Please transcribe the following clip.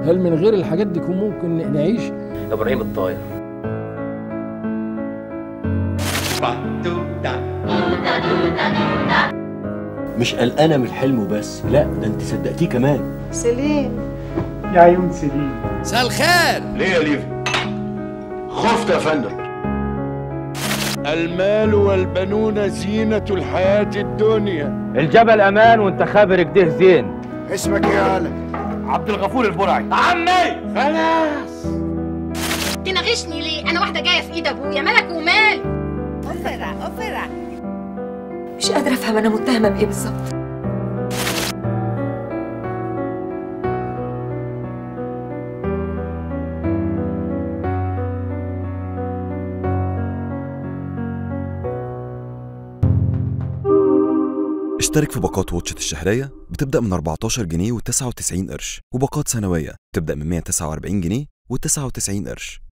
هل من غير الحاجات دي كان ممكن نعيش ابراهيم الطاير مش قلقانه من الحلم وبس لا ده انت صدقتيه كمان سليم يا عيون سليم مساء الخير ليه يا ليفي خفت يا فندم المال والبنون زينة الحياة الدنيا الجبل امان وانت خابر كده زين اسمك ايه يا هلا عبد الغفور البرعي عمي خلاص تناغشني ليه انا واحده جايه في ايد ابويا مالك ومال اوفرا اوفرا مش قادرة أفهم أنا متهمة بإيه بالظبط اشترك في باقات واتشت الشهرية بتبدأ من 14 جنيه و99 قرش وباقات سنوية تبدأ من 149 جنيه و99 قرش